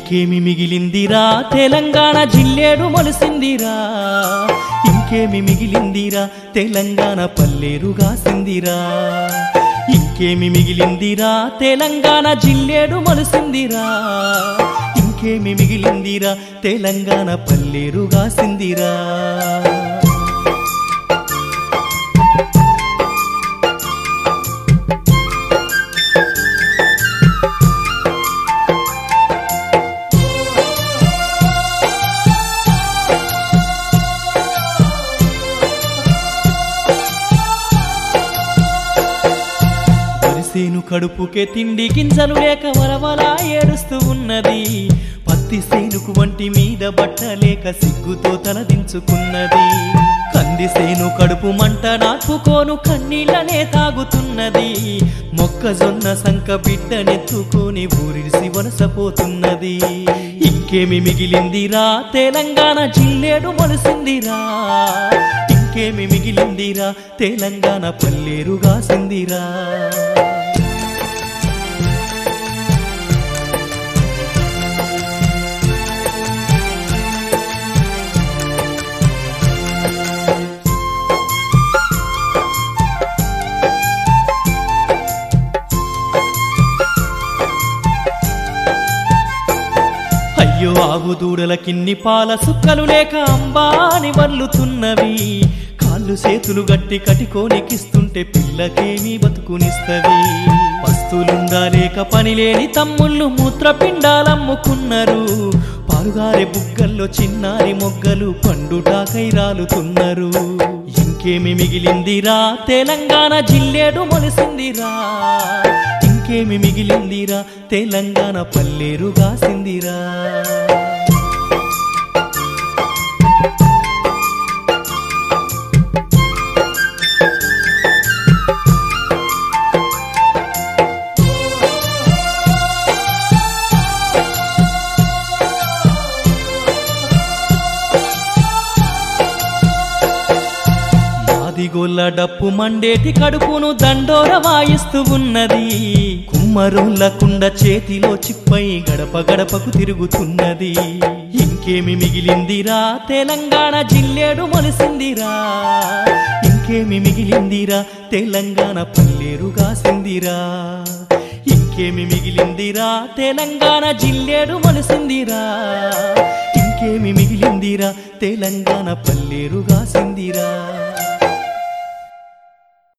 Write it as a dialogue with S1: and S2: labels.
S1: ఇంకేమి మిగిలిందిరా తెలంగాణ జిల్లేడు మొలిసిందిరా ఇంకేమి మిగిలిందిరా తెలంగాణ పల్లేరుగా సిందిరా ఇంకేమి మిగిలిందిరా తెలంగాణ జిల్లేడు మొలిసిందిరా ఇంకేమి మిగిలిందిరా తెలంగాణ పల్లేరుగా సిందిరా వరిసేను కడుపుకే తిండి గింజలు లేక వలవలా ఏడుస్తూ ఉన్నది పత్తి సేనుకు వంటి మీద బట్ట లేక సిగ్గుతో తలదించుకున్నది కంది సేను కడుపు మంట నాటుకోను కన్నీళ్ళనే తాగుతున్నది మొక్కజొన్న సంక బిడ్డనెత్తుకొని ఊరిసి వలసపోతున్నది ఇంకేమి మిగిలిందిరా తెలంగాణ జిల్లేడు మొలిసిందిరా ఇంకేమి మిగిలిందిరా తెలంగాణ పల్లేరుగా సిందిరా అయ్యో ఆవు దూడల కిన్ని పాల సుక్కలు లేక అంబాని వల్లుతున్నవి కాళ్ళు చేతులు గట్టి కటికోనికిస్తుంటే పిల్లకేమీ బతుకునిస్తవి వస్తులుండా లేక పని లేని తమ్ముళ్ళు మూత్రపిండాలమ్ముకున్నారు పారుగారే బుగ్గల్లో చిన్నారి మొగ్గలు పండుటాకై రాలుతున్నారు ఇంకేమి మిగిలిందిరా తెలంగాణ జిల్లేడు మొలిసిందిరా ఇంకేమి మిగిలిందిరా తెలంగాణ పల్లేరుగా సిందిరా మాదిగొల్ల డప్పు మండేటి కడుపును దండోర వాయిస్తూ ఉన్నది కుమ్మరుల కుండ చేతిలో చిప్పై గడప గడపకు తిరుగుతున్నది ఇంకేమి మిగిలిందిరా తెలంగాణ జిల్లేడు మొలిసిందిరా ఇంకేమి మిగిలిందిరా తెలంగాణ పల్లేరుగా సిందిరా ఇంకేమి మిగిలిందిరా తెలంగాణ జిల్లేడు మొలిసిందిరా ఇంకేమి మిగిలిందిరా తెలంగాణ పల్లేరుగా సిందిరా